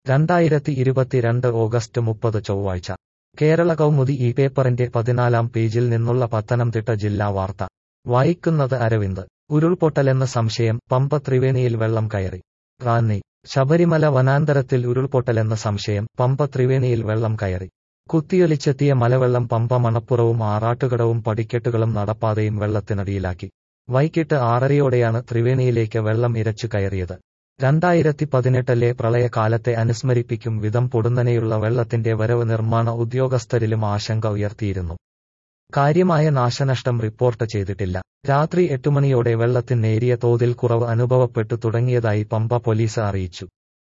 രണ്ടായിരത്തി ഇരുപത്തിരണ്ട് ഓഗസ്റ്റ് മുപ്പത് ചൊവ്വാഴ്ച കേരള കൗമുദി ഈ പേപ്പറിന്റെ പതിനാലാം പേജിൽ നിന്നുള്ള പത്തനംതിട്ട ജില്ലാ വാർത്ത വായിക്കുന്നത് അരവിന്ദ് ഉരുൾപൊട്ടലെന്ന സംശയം പമ്പ ത്രിവേണിയിൽ വെള്ളം കയറി റാന്നി ശബരിമല വനാന്തരത്തിൽ ഉരുൾപൊട്ടലെന്ന സംശയം പമ്പ ത്രിവേണിയിൽ വെള്ളം കയറി കുത്തിയൊലിച്ചെത്തിയ മലവെള്ളം പമ്പ മണപ്പുറവും ആറാട്ടുകടവും പടിക്കെട്ടുകളും നടപ്പാതയും വെള്ളത്തിനടിയിലാക്കി വൈകിട്ട് ആറരയോടെയാണ് ത്രിവേണിയിലേക്ക് വെള്ളം ഇരച്ചു കയറിയത് രണ്ടായിരത്തി പതിനെട്ടിലെ പ്രളയകാലത്തെ അനുസ്മരിപ്പിക്കും വിധം പൊടുന്നനെയുള്ള വെള്ളത്തിന്റെ വരവ് നിർമ്മാണ ഉദ്യോഗസ്ഥരിലും ആശങ്ക ഉയർത്തിയിരുന്നു കാര്യമായ നാശനഷ്ടം റിപ്പോർട്ട് ചെയ്തിട്ടില്ല രാത്രി എട്ടുമണിയോടെ വെള്ളത്തിന് നേരിയ തോതിൽ കുറവ് അനുഭവപ്പെട്ടു തുടങ്ങിയതായി പമ്പ പോലീസ് അറിയിച്ചു